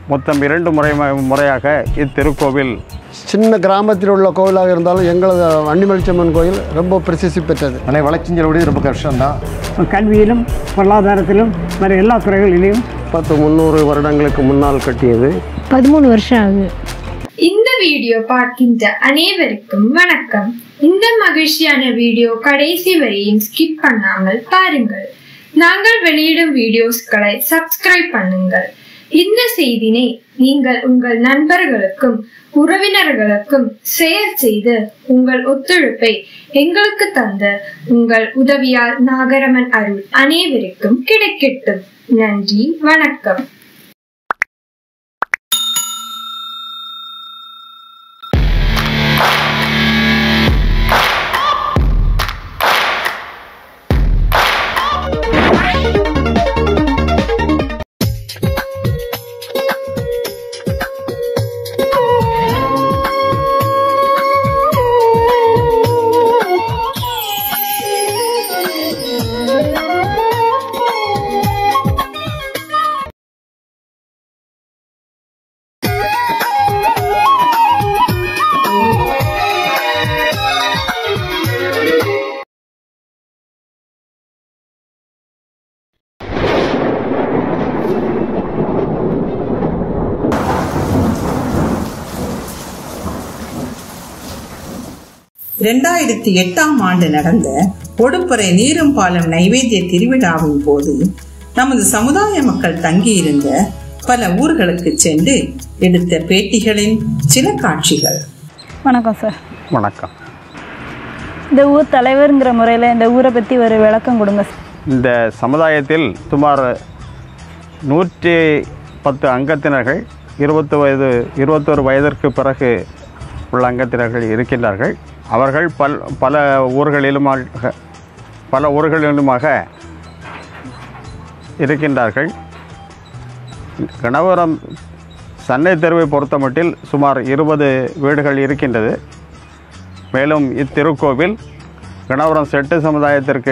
மொத்தம் இரண்டு முறை முறையாக இத்திருக்கோவில் சின்ன கிராமத்தில் உள்ள கோவிலாக இருந்தாலும் எங்களது வன்னிமலிச்சம்மன் கோயில் ரொம்ப பிரசித்தி பெற்றது ஆனால் வளர்ச்சிஞ்சலோடு ரொம்ப கஷ்டம்தான் கல்வியிலும் பொருளாதாரத்திலும் வேறு எல்லா துறைகளிலும் பத்து முந்நூறு வருடங்களுக்கு முன்னால் கட்டியது பதிமூணு வருஷம் ஆகுது இந்த வீடியோ பார்க்கின்ற அனைவருக்கும் வணக்கம் இந்த மகிழ்ச்சியான வீடியோ கடைசி வரையும் ஸ்கிப் பண்ணாமல் பாருங்கள் நாங்கள் வெளியிடும் வீடியோஸ்களை சப்ஸ்கிரைப் பண்ணுங்கள் இந்த செய்தினை நீங்கள் உங்கள் நண்பர்களுக்கும் உறவினர்களுக்கும் ஷேர் செய்து உங்கள் ஒத்துழைப்பை எங்களுக்கு தந்த உங்கள் உதவியால் நாகரமன் அருள் அனைவருக்கும் கிடைக்கட்டும் நன்றி வணக்கம் இரண்டாயிரத்தி எட்டாம் ஆண்டு நடந்த ஒடுப்பறை நீரும் பாலம் நைவேத்திய திருவிழாவின் போது நமது சமுதாய மக்கள் தங்கியிருந்த பல ஊர்களுக்கு சென்று எடுத்த பேட்டிகளின் சில காட்சிகள் வணக்கம் சார் வணக்கம் இந்த ஊர் தலைவருங்கிற முறையில் இந்த ஊரை பற்றி ஒரு விளக்கம் கொடுங்க சார் இந்த சமுதாயத்தில் சுமார் நூற்றி பத்து அங்கத்தினர்கள் இருபத்து வயது இருபத்தொரு வயதிற்கு பிறகு உள்ள அங்கத்தினர்கள் இருக்கின்றார்கள் அவர்கள் பல் பல ஊர்களிலுமாக பல ஊர்களிலுமாக இருக்கின்றார்கள் கணவரம் சன்னை தெருவை பொறுத்தமட்டில் சுமார் இருபது வீடுகள் இருக்கின்றது மேலும் இத்திருக்கோவில் கணவரம் செட்டு சமுதாயத்திற்கு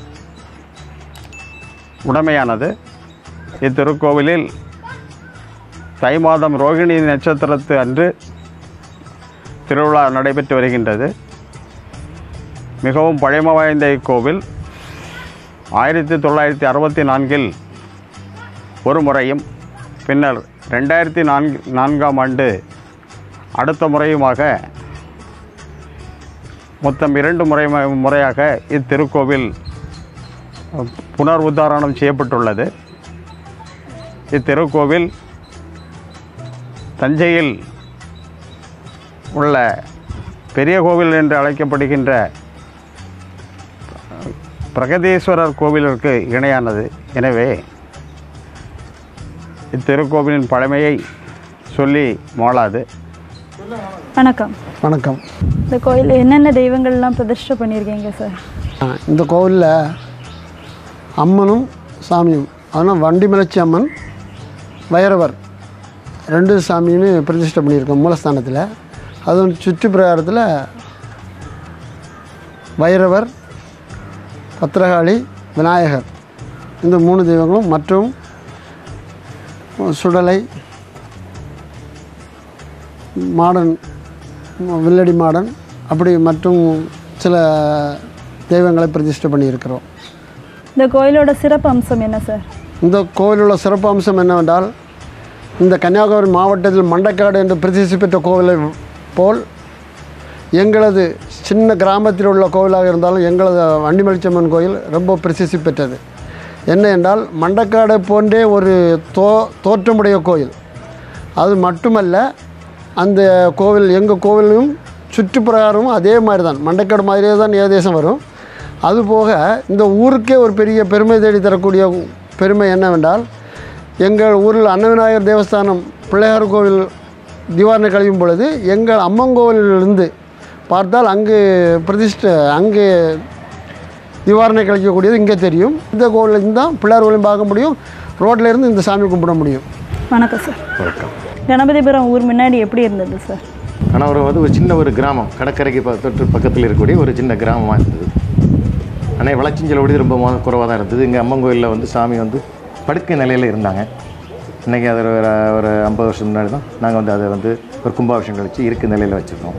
உடமையானது இத்திருக்கோவிலில் தை மாதம் ரோகிணி நட்சத்திரத்து அன்று திருவிழா நடைபெற்று வருகின்றது மிகவும் பழமை வாய்ந்த இக்கோவில் ஆயிரத்தி தொள்ளாயிரத்தி அறுபத்தி நான்கில் ஒரு முறையும் பின்னர் ரெண்டாயிரத்தி நான்கு நான்காம் ஆண்டு அடுத்த முறையுமாக மொத்தம் இரண்டு முறை முறையாக இத்திருக்கோவில் புனர் உத்தாரணம் செய்யப்பட்டுள்ளது இத்திருக்கோவில் தஞ்சையில் உள்ள பெரிய கோவில் என்று அழைக்கப்படுகின்ற பிரகதீஸ்வரர் கோவிலிற்கு இணையானது எனவே இத்திருக்கோவிலின் பழமையை சொல்லி மாளாது வணக்கம் வணக்கம் இந்த கோயிலில் என்னென்ன தெய்வங்கள்லாம் பிரதிஷ்டை பண்ணியிருக்கீங்க சார் ஆ, இந்த கோவிலில் அம்மனும் சாமியும் அதனால் வண்டிமலச்சி அம்மன் வைரவர் ரெண்டு சாமியுமே பிரதிஷ்டை பண்ணியிருக்கோம் மூலஸ்தானத்தில் அது வந்து சுற்று பிரகாரத்தில் வைரவர் பத்திரகாளி விநாயகர் இந்த மூணு தெய்வங்களும் மற்றும் சுடலை மாடன் வில்லடி மாடன் அப்படி மற்றும் சில தெய்வங்களை பிரதிஷ்டை பண்ணியிருக்கிறோம் இந்த கோயிலோட சிறப்பு அம்சம் என்ன சார் இந்த கோவிலுள்ள சிறப்பு அம்சம் என்னவென்றால் இந்த கன்னியாகுமரி மாவட்டத்தில் மண்டக்காடு என்று பிரசித்தி பெற்ற கோவிலை போல் எங்களது சின்ன கிராமத்தில் உள்ள கோவிலாக இருந்தாலும் எங்களது வண்டிமலிச்சம்மன் கோயில் ரொம்ப பிரசித்தி பெற்றது என்ன என்றால் மண்டக்காடை போன்றே ஒரு தோ தோற்றமுடைய கோயில் அது மட்டுமல்ல அந்த கோவில் எங்கள் கோவிலும் சுற்றுப்பிரகாரமும் அதே மாதிரி தான் மண்டக்காடு மாதிரியே தான் ஏதேசம் வரும் அதுபோக இந்த ஊருக்கே ஒரு பெரிய பெருமை தேடி தரக்கூடிய பெருமை என்னவென்றால் எங்கள் ஊரில் அன்னவிநாயகர் தேவஸ்தானம் பிள்ளையார் கோவில் திவாரணை கழியும் பொழுது எங்கள் அம்மன் கோவிலிலிருந்து பார்த்தால் அங்கு பிரதிஷ்டை அங்கே திவாரணை கழிக்கக்கூடியது இங்கே தெரியும் இந்த கோவிலில் தான் பிள்ளையார் கோவிலையும் பார்க்க முடியும் ரோட்ல இருந்து இந்த சாமி கும்பிட முடியும் வணக்கம் சார் வணக்கம் கணபதிபுரம் ஊர் முன்னாடி எப்படி இருந்தது சார் கணவர் வந்து ஒரு சின்ன ஒரு கிராமம் கடற்கரைக்கு ப- தொற்று பக்கத்தில் இருக்கக்கூடிய ஒரு சின்ன கிராமமாக இருந்தது ஆனால் வளர்ச்சிஞ்சலோடு ரொம்ப குறைவாக தான் இருந்தது இங்கே அம்மன் கோயிலில் வந்து சாமி வந்து படுக்கை நிலையில் இருந்தாங்க இன்றைக்கி அது ஒரு ஒரு ஐம்பது வருஷம் முன்னாடி தான் நாங்கள் வந்து அதை வந்து ஒரு கும்பாபிஷேகம் கழிச்சு இருக்க நிலையில் வச்சுருக்கோம்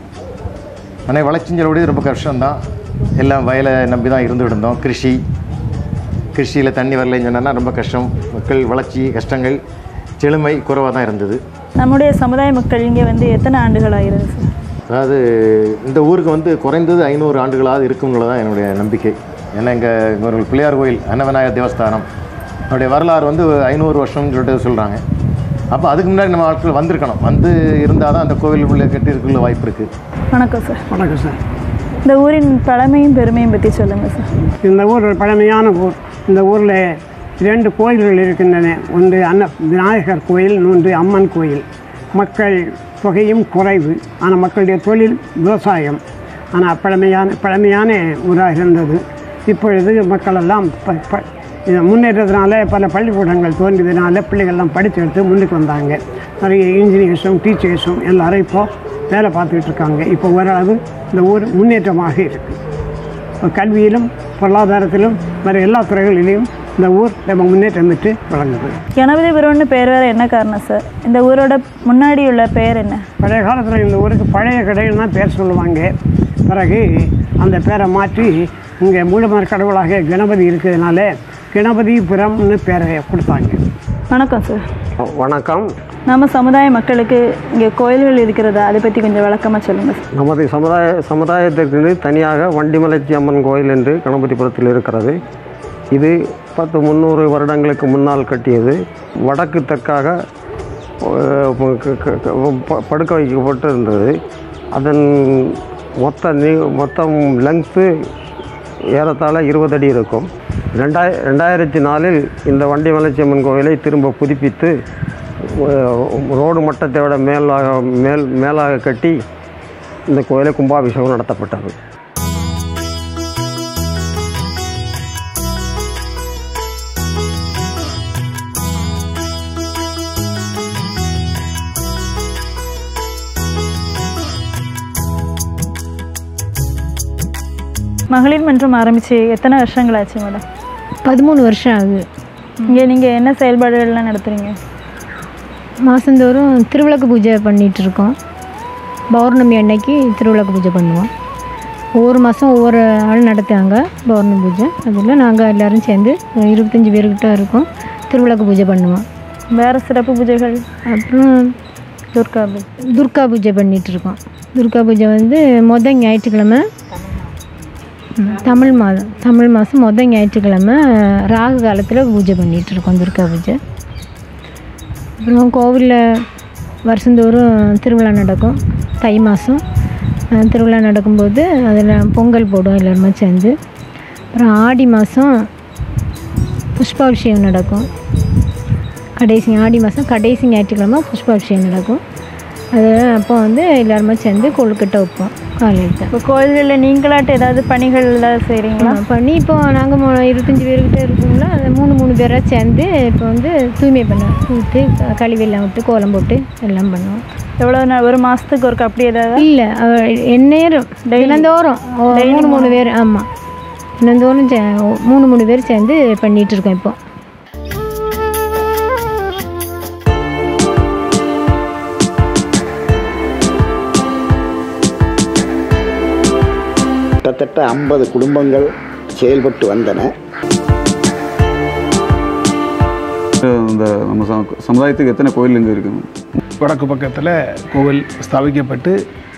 ஆனால் வளர்ச்சின்னு சொல்லக்கூடியது ரொம்ப கஷ்டம்தான் எல்லாம் வயலை நம்பி தான் இருந்துகிட்டு இருந்தோம் கிருஷி கிருஷியில் தண்ணி வரலைன்னு சொன்னா ரொம்ப கஷ்டம் மக்கள் வளர்ச்சி கஷ்டங்கள் செழுமை குறைவாக தான் இருந்தது நம்முடைய சமுதாய மக்கள் இங்கே வந்து எத்தனை ஆண்டுகள் ஆகிறது சார் அதாவது இந்த ஊருக்கு வந்து குறைந்தது ஐநூறு ஆண்டுகளாவது இருக்குங்கிறது தான் என்னுடைய நம்பிக்கை ஏன்னா இங்கே ஒரு பிள்ளையார் கோயில் அன்னவிநாயகர் தேவஸ்தானம் அதனுடைய வரலாறு வந்து ஐநூறு வருஷம்னு சொல்லிட்டு சொல்கிறாங்க அப்போ அதுக்கு முன்னாடி நம்ம ஆட்கள் வந்திருக்கணும் வந்து இருந்தால் தான் அந்த கோவில் உள்ள கட்டியிருக்குள்ள வாய்ப்பு இருக்குது வணக்கம் சார் வணக்கம் சார் இந்த ஊரின் பழமையும் பெருமையும் பற்றி சொல்லுங்கள் சார் இந்த ஊர் ஒரு பழமையான ஊர் இந்த ஊரில் இரண்டு கோயில்கள் இருக்கின்றன ஒன்று அன்ன விநாயகர் கோயில் இன்னொன்று அம்மன் கோயில் மக்கள் தொகையும் குறைவு ஆனால் மக்களுடைய தொழில் விவசாயம் ஆனால் பழமையான பழமையான ஊராக இருந்தது இப்பொழுது மக்களெல்லாம் ப ப இது முன்னேற்றத்தினால பல பள்ளிக்கூடங்கள் தோன்றியதுனால பிள்ளைகள்லாம் படித்து எடுத்து முன்னுக்கு வந்தாங்க நிறைய இன்ஜினியர்ஸும் டீச்சர்ஸும் எல்லாரும் இப்போ வேலை பார்த்துக்கிட்டு இருக்காங்க இப்போ ஓரளவு இந்த ஊர் முன்னேற்றமாக இருக்குது கல்வியிலும் பொருளாதாரத்திலும் வேறு எல்லா துறைகளிலையும் இந்த ஊர் ரொம்ப முன்னேற்றம் பெற்று விளங்குது கணபதிபுரம்னு பேர் வேறு என்ன காரணம் சார் இந்த ஊரோட முன்னாடி உள்ள பெயர் என்ன பழைய காலத்தில் இந்த ஊருக்கு பழைய கடையில் தான் பேர் சொல்லுவாங்க பிறகு அந்த பேரை மாற்றி இங்கே மூலமர் கடவுளாக கணபதி இருக்கிறதுனால கணபதிபுரம்னு பேரை கொடுத்தாங்க வணக்கம் சார் வணக்கம் நம்ம சமுதாய மக்களுக்கு இங்கே கோயில்கள் இருக்கிறதா அதை பற்றி கொஞ்சம் விளக்கமாக சொல்லுங்கள் சார் நமது சமுதாய சமுதாயத்திற்கு தனியாக வண்டிமலைச்சி அம்மன் கோயில் என்று கணபதிபுரத்தில் இருக்கிறது இது பத்து முந்நூறு வருடங்களுக்கு முன்னால் கட்டியது வடக்கு தெற்காக அஹ், க- க- க- ப- படுக்க வைக்கப்பட்டு இருந்தது அதன் மொத்த நீ மொத்தம் லெங்க்த்து ஏறத்தாழ இருபது அடி இருக்கும் ரெண்டாய ரெண்டாயிரத்தி நாலில் இந்த வண்டி மலைச்சியம்மன் கோயிலை திரும்ப புதுப்பித்து அஹ், ரோடு மட்டத்தை விட மேலாக மேல் மேலாக கட்டி இந்த கோயிலை கும்பாபிஷேகம் நடத்தப்பட்டது மகளிர் மன்றம் ஆரம்பித்து எத்தனை வருஷங்கள் ஆச்சு மேடம் பதிமூணு வருஷம் ஆகுது இங்கே நீங்கள் என்ன செயல்பாடுகள்லாம் நடத்துகிறீங்க மாதந்தோறும் திருவிளக்கு பூஜை பண்ணிகிட்டு இருக்கோம் பௌர்ணமி அன்னைக்கு திருவிளக்கு பூஜை பண்ணுவோம் ஒவ்வொரு மாதம் ஒவ்வொரு ஆள் நடத்துகிறாங்க பௌர்ணமி பூஜை அதில் நாங்கள் எல்லோரும் சேர்ந்து ஒரு இருபத்தஞ்சி பேர்கிட்ட இருக்கோம் திருவிளக்கு பூஜை பண்ணுவோம் வேறு சிறப்பு பூஜைகள் அப்புறம் துர்கா பூஜை துர்கா பூஜை பண்ணிகிட்டு இருக்கோம் துர்கா பூஜை வந்து மொதல் ஞாயிற்றுக்கிழமை ம், தமிழ் மாதம் தமிழ் மாதம் மொதல் ஞாயிற்றுக்கிழமை ராகு காலத்தில் பூஜை பண்ணிகிட்டு இருக்கோம் துர்கா பூஜை அப்புறம் கோவிலில் வருஷந்தோறும் திருவிழா நடக்கும் தை மாதம் திருவிழா நடக்கும்போது அதில் பொங்கல் போடுவோம் எல்லாருமே சேர்ந்து அப்புறம் ஆடி மாதம் புஷ்பாபிஷேகம் நடக்கும் கடைசி ஆடி மாதம் கடைசி ஞாயிற்றுக்கிழமை புஷ்பாபிஷேகம் நடக்கும் அது அப்போ வந்து எல்லாருமே சேர்ந்து கொழுக்கட்டை வைப்போம் காலையில் இப்போ கோயில்களில் நீங்களாட்டு ஏதாவது பணிகள் ஏதாவது செய்கிறீங்களா பண்ணி இப்போ நாங்கள் இருபத்தஞ்சி பேர்கிட்ட இருக்கோம்ல அது மூணு மூணு பேராக சேர்ந்து இப்போ வந்து தூய்மை பண்ண ஊற்று கழிவெல்லாம் விட்டு கோலம் போட்டு எல்லாம் பண்ணுவோம் எவ்வளோ நாள் ஒரு மாதத்துக்கு ஒரு அப்படி ஏதாவது இல்லை எந்நேரம் தினந்தோறும் ஓ, மூணு மூணு பேர் ஆமாம் தினந்தோறும் சே மூணு மூணு பேர் சேர்ந்து பண்ணிகிட்டு இருக்கோம் இப்போ கிட்டத்தட்ட ஐம்பது குடும்பங்கள் செயல்பட்டு வந்தன இந்த நம்ம ச- சமுதாயத்துக்கு எத்தனை கோயில் இங்கே இருக்குங்க வடக்கு பக்கத்தில் கோவில் ஸ்தாபிக்கப்பட்டு